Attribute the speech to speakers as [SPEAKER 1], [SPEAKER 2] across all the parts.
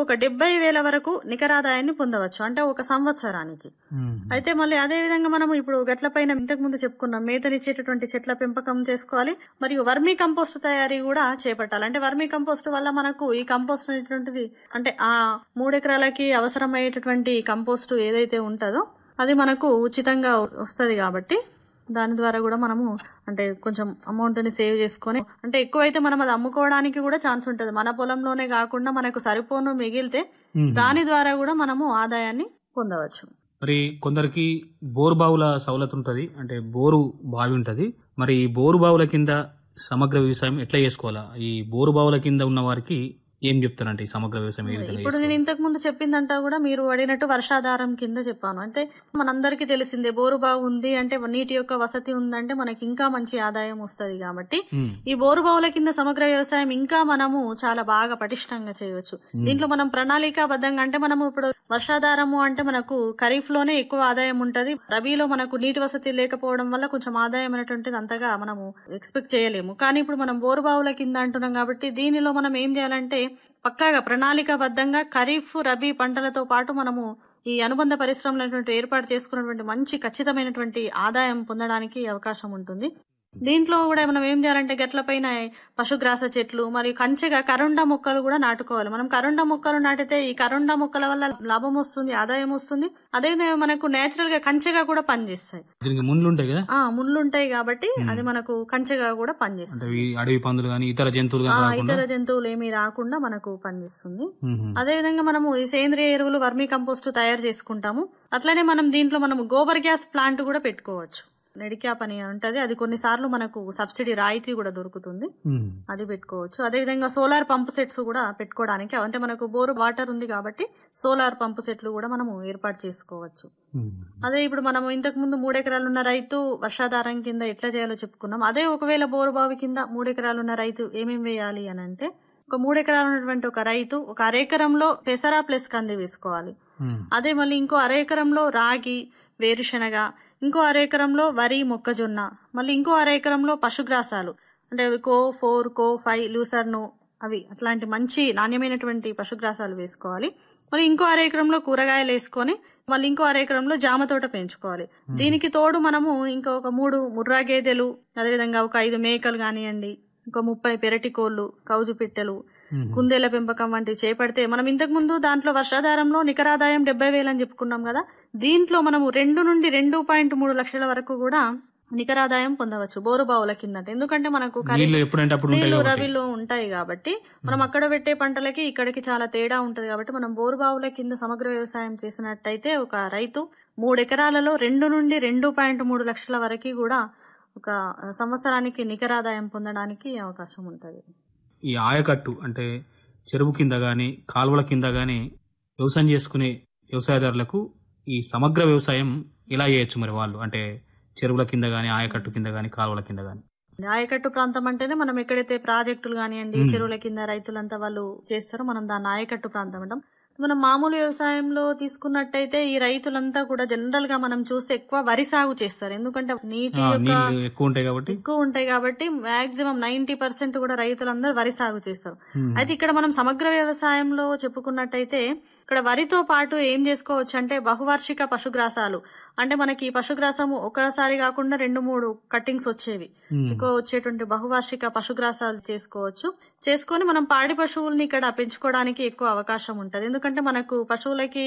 [SPEAKER 1] ఒక డెబ్బై వేల వరకు నికరాదాయాన్ని పొందవచ్చు అంటే ఒక సంవత్సరానికి అయితే మళ్ళీ అదే విధంగా మనం ఇప్పుడు గట్ల పైన ఇంతకు ముందు చెప్పుకున్నాం మేతనిచ్చేటటువంటి చెట్ల పెంపకం చేసుకోవాలి మరియు వర్మీ కంపోస్ట్ తయారీ కూడా చేపట్టాలి అంటే వర్మీ కంపోస్ట్ వల్ల మనకు ఈ కంపోస్ట్ అనేటువంటిది అంటే ఆ మూడెకరాలకి అవసరమయ్యేటటువంటి కంపోస్ట్ ఏదైతే ఉంటుందో అది మనకు ఉచితంగా వస్తుంది కాబట్టి దాని ద్వారా కూడా మనము అంటే కొంచెం అమౌంట్ ని సేవ్ చేసుకొని అంటే ఎక్కువైతే మనం అది అమ్ముకోవడానికి కూడా ఛాన్స్ ఉంటుంది మన పొలంలోనే కాకుండా మనకు సరిపోను మిగిలితే దాని ద్వారా కూడా మనము ఆదాయాన్ని పొందవచ్చు
[SPEAKER 2] మరి కొందరికి బోరు బావుల సవలతు ఉంటుంది అంటే బోరు బావి ఉంటుంది మరి ఈ బోరు బావుల కింద సమగ్ర వ్యవసాయం ఎట్లా చేసుకోవాలా ఈ బోరు బావుల కింద ఉన్న వారికి ఏం చెప్తారంటే ఈ సమగ్ర వ్యవసాయం ఏ విధంగా
[SPEAKER 1] ఇప్పుడు నేను ఇంతకు ముందు చెప్పిందంటా కూడా మీరు అడిగినట్టు వర్షాధారం కింద చెప్పాను అంటే మనందరికీ తెలిసిందే బోరు బావు ఉంది అంటే నీటి యొక్క వసతి ఉందంటే మనకి ఇంకా మంచి ఆదాయం వస్తుంది కాబట్టి
[SPEAKER 2] ఉమ్,
[SPEAKER 1] ఈ బోరు బావుల కింద సమగ్ర వ్యవసాయం ఇంకా మనము చాలా బాగా పటిష్టంగా చేయవచ్చు దీంట్లో మనం ప్రణాళికాబద్ధంగా అంటే మనము ఇప్పుడు వర్షాధారము అంటే మనకు ఖరీఫ్ లోనే ఎక్కువ ఆదాయం ఉంటది రబీలో మనకు నీటి వసతి లేకపోవడం వల్ల కొంచెం ఆదాయం అనేటువంటిది అంతగా మనము ఎక్స్పెక్ట్ చేయలేము కానీ ఇప్పుడు మనం బోరు బావుల కింద అంటున్నాం కాబట్టి దీనిలో మనం ఏం చేయాలంటే పక్కాగా ప్రణాళికాబద్ధంగా ఖరీఫ్ రబీ పంటలతో పాటు మనము ఈ అనుబంధ పరిశ్రమలు ఏర్పాటు చేసుకున్నటువంటి మంచి ఖచ్చితమైనటువంటి ఆదాయం పొందడానికి అవకాశం ఉంటుంది దీంట్లో కూడా మనం ఏం చేయాలంటే గట్ల పైన పశుగ్రాస చెట్లు మరియు కంచెగా కరుండ మొక్కలు కూడా నాటుకోవాలి మనం కరుండ మొక్కలు నాటితే ఈ కరుండ మొక్కల వల్ల లాభం వస్తుంది ఆదాయం వస్తుంది అదేవిధంగా మనకు నేచురల్ గా కంచెగా కూడా పనిచేస్తాయి
[SPEAKER 2] దీనికి ముండ్లు ఉంటాయి కదా
[SPEAKER 1] ఆ ముళ్ళు ఉంటాయి కాబట్టి అది మనకు కంచెగా కూడా పనిచేస్తుంది
[SPEAKER 2] అంటే ఈ అడవి పందులు కానీ ఇతర జంతువులు
[SPEAKER 1] ఆ,
[SPEAKER 2] కానీ రాకుండా
[SPEAKER 1] ఇతర జంతువులు ఏమీ రాకుండా మనకు పనిచేస్తుంది
[SPEAKER 2] ఉమ్,
[SPEAKER 1] అదే విధంగా మనము ఈ సేంద్రియ ఎరువులు వర్మీ కంపోస్ట్ తయారు చేసుకుంటాము అట్లనే మనం దీంట్లో మనము గోబర్ గ్యాస్ ప్లాంట్ కూడా పెట్టుకోవచ్చు నెడిక్యాప్ అని ఉంటది అది కొన్నిసార్లు మనకు సబ్సిడీ రాయితీ కూడా దొరుకుతుంది
[SPEAKER 2] ఉమ్,
[SPEAKER 1] అది పెట్టుకోవచ్చు అదే విధంగా సోలార్ పంప్ సెట్స్ కూడా పెట్టుకోవడానికి అంటే మనకు బోరు వాటర్ ఉంది కాబట్టి సోలార్ పంప్ సెట్లు కూడా మనము ఏర్పాటు చేసుకోవచ్చు
[SPEAKER 2] ఉమ్,
[SPEAKER 1] అదే ఇప్పుడు మనం ఇంతకు ముందు మూడెకరాలు ఉన్న రైతు వర్షాధారం కింద ఎట్లా చేయాలో చెప్పుకున్నాం అదే ఒకవేళ బోరు బావి కింద మూడెకరాలు ఉన్న రైతు ఏమేం వేయాలి అని అంటే ఒక మూడెకరాలు ఉన్నటువంటి ఒక రైతు ఒక అరెకరంలో పెసరా ప్లస్ కంది వేసుకోవాలి
[SPEAKER 2] ఉమ్,
[SPEAKER 1] అదే మళ్ళీ ఇంకో అరెకరంలో రాగి వేరుశనగ ఇంకో అరెకరంలో వరి మొక్కజొన్న మళ్ళీ ఇంకో అరెకరంలో పశుగ్రాసాలు అంటే అవి కో ఫోర్ కో ఫైవ్ లూసర్ను అవి అట్లాంటి మంచి నాణ్యమైనటువంటి పశుగ్రాసాలు వేసుకోవాలి మరి ఇంకో అరెకరంలో కూరగాయలు వేసుకొని మళ్ళీ ఇంకో అరెకరంలో జామ తోట పెంచుకోవాలి దీనికి తోడు మనము ఇంకా ఒక మూడు ముర్రా గేదెలు అదేవిధంగా ఒక ఐదు మేకలు కానివ్వండి ఒక ముప్పై పెరటి కోళ్ళు కౌజు పిట్టెలు
[SPEAKER 2] ఉమ్,
[SPEAKER 1] కుందేళ్ల పెంపకం వంటివి చేపడితే మనం ఇంతకు ముందు దాంట్లో వర్షాధారంలో నికరాదాయం డెబ్బై వేలు అని చెప్పుకున్నాం కదా దీంట్లో మనము రెండు నుండి రెండు పాయింట్ మూడు లక్షల వరకు కూడా నికరాదాయం పొందవచ్చు బోరు బావుల కిందట ఎందుకంటే మనకు ఖరీఫ్
[SPEAKER 2] నీళ్లు ఎప్పుడంటే అప్పుడు ఉంటాయి
[SPEAKER 1] నీళ్లు
[SPEAKER 2] కాబట్టి
[SPEAKER 1] రబీలో ఉంటాయి కాబట్టి మనం అక్కడ పెట్టే పంటలకి ఇక్కడికి చాలా తేడా ఉంటది కాబట్టి మనం బోరు బావుల కింద సమగ్ర వ్యవసాయం చేసినట్టయితే ఒక రైతు మూడు ఎకరాలలో రెండు నుండి రెండు పాయింట్ మూడు లక్షల వరకు కూడా ఒక సంవత్సరానికి నికరాదాయం పొందడానికి అవకాశం ఉంటది
[SPEAKER 2] ఈ ఆయకట్టు అంటే చెరువు కింద గాని కాలువల కింద గాని వ్యవసాయం చేసుకునే వ్యవసాయదారులకు ఈ సమగ్ర వ్యవసాయం ఎలా చేయొచ్చు మరి వాళ్ళు అంటే చెరువుల కింద గాని ఆయకట్టు కింద గాని కాలువల కింద గాని
[SPEAKER 1] ఆయకట్టు ప్రాంతం అంటేనే మనం ఎక్కడైతే ప్రాజెక్టులు కానివ్వండి
[SPEAKER 2] మ్మ్.
[SPEAKER 1] చెరువుల కింద రైతులంతా వాళ్ళు చేస్తారో మనం దాన్ని ఆయకట్టు ప్రాంతం అంటాం మనం మామూలు వ్యవసాయంలో తీసుకున్నట్టయితే ఈ రైతులంతా కూడా జనరల్ గా మనం చూస్తే ఎక్కువ వరి సాగు చేస్తారు ఎందుకంటే నీటి
[SPEAKER 2] ఆ,
[SPEAKER 1] యొక్క
[SPEAKER 2] నీళ్లు ఎక్కువ ఉంటాయి కాబట్టి
[SPEAKER 1] ఎక్కువ ఉంటాయి కాబట్టి మాక్సిమం నైన్టీ పర్సెంట్ కూడా రైతులందరూ వరి సాగు చేస్తారు
[SPEAKER 2] ఉమ్,
[SPEAKER 1] అయితే ఇక్కడ మనం సమగ్ర వ్యవసాయంలో చెప్పుకున్నట్టయితే ఇక్కడ వరితో పాటు ఏం చేసుకోవచ్చు అంటే బహువార్షిక పశుగ్రాసాలు అంటే మనకి ఈ పశుగ్రాసము ఒకసారి కాకుండా రెండు మూడు కట్టింగ్స్ వచ్చేవి
[SPEAKER 2] ఉమ్,
[SPEAKER 1] ఎక్కువ వచ్చేటువంటి బహువార్షిక పశుగ్రాసాలు చేసుకోవచ్చు చేసుకొని మనం పాడి పశువుల్ని ఇక్కడ పెంచుకోవడానికి ఎక్కువ అవకాశం ఉంటుంది ఎందుకంటే మనకు పశువులకి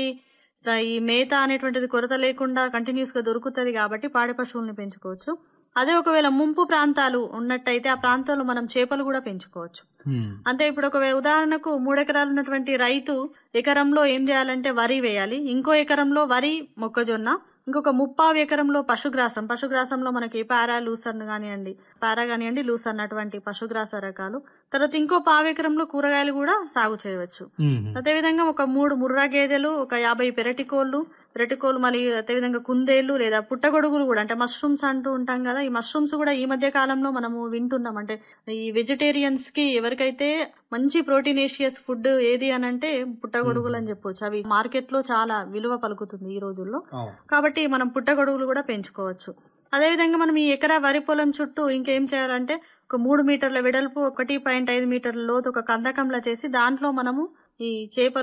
[SPEAKER 1] ఈ మేత అనేటువంటిది కొరత లేకుండా కంటిన్యూస్ గా దొరుకుతుంది కాబట్టి పాడి పశువుల్ని పెంచుకోవచ్చు అదే ఒకవేళ ముంపు ప్రాంతాలు ఉన్నట్టయితే ఆ ప్రాంతంలో మనం చేపలు కూడా పెంచుకోవచ్చు
[SPEAKER 2] ఉమ్,
[SPEAKER 1] అంటే ఇప్పుడు ఒక ఉదాహరణకు మూడెకరాలు ఉన్నటువంటి రైతు ఎకరంలో ఏం చేయాలంటే వరి వేయాలి ఇంకో ఎకరంలో వరి మొక్కజొన్న ఇంకొక ముప్పావు ఎకరంలో పశుగ్రాసం పశుగ్రాసంలో మనకి పారా లూసర్న్ కానివ్వండి పారా కానివ్వండి లూసర్న్ అటువంటి పశుగ్రాస రకాలు తర్వాత ఇంకో పావు ఎకరంలో కూరగాయలు కూడా సాగు చేయవచ్చు
[SPEAKER 2] ఉమ్,
[SPEAKER 1] అదేవిధంగా ఒక మూడు ముర్రా గేదెలు ఒక యాభై పెరటి కోళ్ళు పెరటి కోళ్ళు మళ్ళీ అదేవిధంగా కుందేళ్లు లేదా పుట్టగొడుగులు కూడా అంటే మష్రూమ్స్ అంటూ ఉంటాం కదా ఈ మష్రూమ్స్ కూడా ఈ మధ్య కాలంలో మనము వింటున్నాం అంటే ఈ వెజిటేరియన్స్ కి ఎవరికైతే మంచి ప్రోటీనేషియస్ ఫుడ్ ఏది అని అంటే పుట్టగొడుగులు అని చెప్పొచ్చు అవి మార్కెట్ లో చాలా విలువ పలుకుతుంది ఈ రోజుల్లో
[SPEAKER 2] అవును.
[SPEAKER 1] కాబట్టి మనం పుట్టగొడుగులు కూడా పెంచుకోవచ్చు అదేవిధంగా మనం ఈ ఎకరా వరి పొలం చుట్టూ ఇంకేం చేయాలంటే ఒక మూడు మీటర్ల వెడల్పు ఒకటి పాయింట్ ఐదు మీటర్ల లోతు ఒక కందకంలా చేసి దాంట్లో మనము ఈ చేపలు